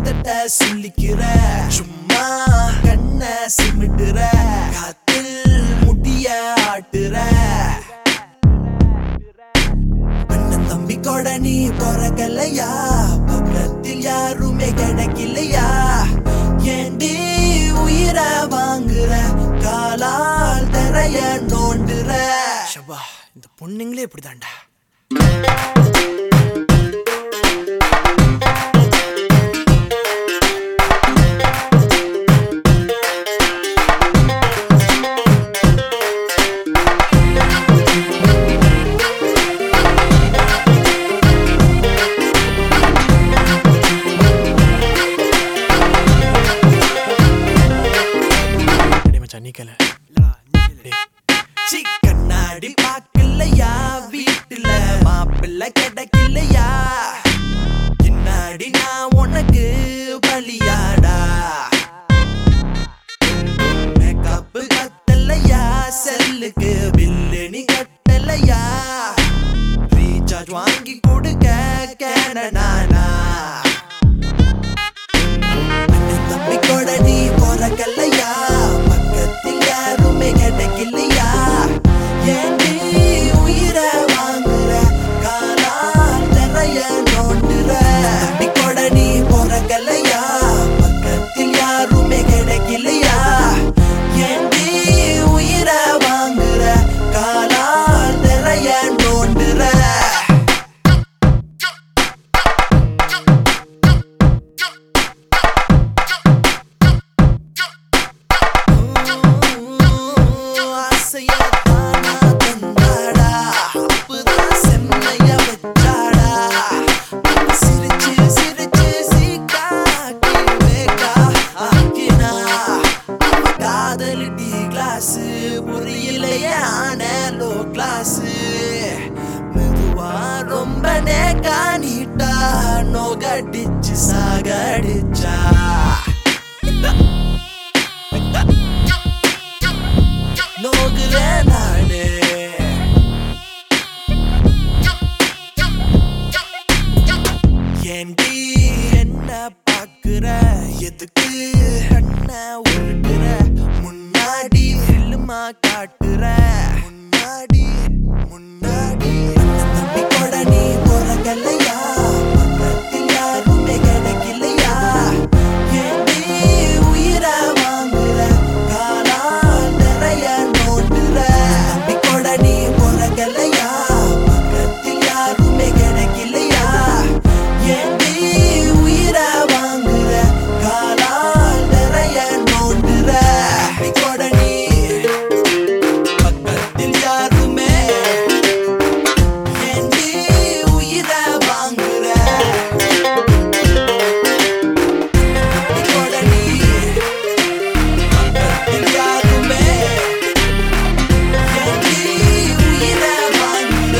மெத்தட்ட சொல்லிக்கிற சும்மா கண்ண சிமிட்டுற காத்தில் முடிய ஆட்டுற அண்ணன் தம்பி கூட நீ பிறக்கலையா பக்கத்தில் யாருமே கிடைக்கலையா ஏண்டி உயிர வாங்குற காலால் தரைய நோண்டுற ஷபா இந்த பொண்ணுங்களே இப்படிதான்டா டேய் மச்சான் நீ கேளு சி கண்ணாடி பாக்கலையா வீட்டுல மாப்பிள்ளை கிடைக்கலையா பின்னாடி நான் உனக்கு பலியாடா மேக்கப் கட்டலையா செல்லுக்கு பில்லு நீ கட்டலையா ரீசார்ஜ் வாங்கி கொடுக்க கேனடானா அண்ணன் தம்பி கூட நீ பிறக்கலையா பக்கத்தில் யாருமே கிடைக்கலையா ஏண்டி உயிர வாங்குற காலால் நிறைய நோண்டுற தம்பி கூட நீ பிறக்கலையா பக்கத்தில் யாருமே கிடைக்கலையா ஏண்டி உயிர வாங்குற காலால் நிறைய நோண்டுற ஆசையத்தானா தந்தாடா அப்பதான் செம்மைய வச்சாடா சிரிச்சு சிரிச்சு சீக்காக்கி வேக்கா ஆக்கினா அவ காதல் டி கிளாஸ் புரியலையே ஆனலோ கிளாஸ் மெதுவா ரொம்ப நேக்கா நீட்டா நோகடிச்சு சாகடிச்சா நோகுற நானே ஏண்டி என்ன பாக்குற எதுக்கு கண்ண உருட்டுற முன்னாடி ஃபில்மா காட்டுற முன்னாடி முன்னாடி அண்ணன் தம்பி கூட நீ பிறக்கலையா பக்கத்தில் யாருமே கிடைக்கலையா ஏண்டி உயிர வாங்குற காலால் நிறைய நோண்டுற தம்பி கூட நீ பிறக்கலையா பக்கத்தில் யாருமே கிடைக்கலையா ஏண்டி உயிர வாங்குற காலால் நிறைய நோண்டுற தம்பி கூட நீ பக்கத்தில் யாருமே ஏண்டி உயிர வாங்குற தம்பி கூட நீ பக்கத்தில் யாருமே ஏண்டி உயிர வாங்குற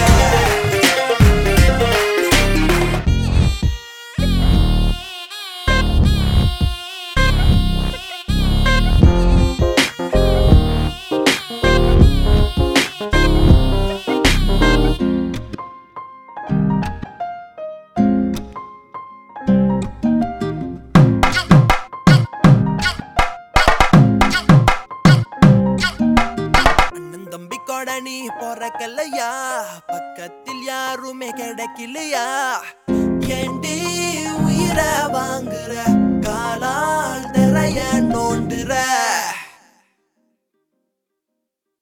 அண்ணன் தம்பி கூட நீ பிறக்கலையா பக்கத்தில் யாருமே கிடைக்கலையா ஏண்டி உயிர வாங்குற காலால் நிறைய நோண்டுற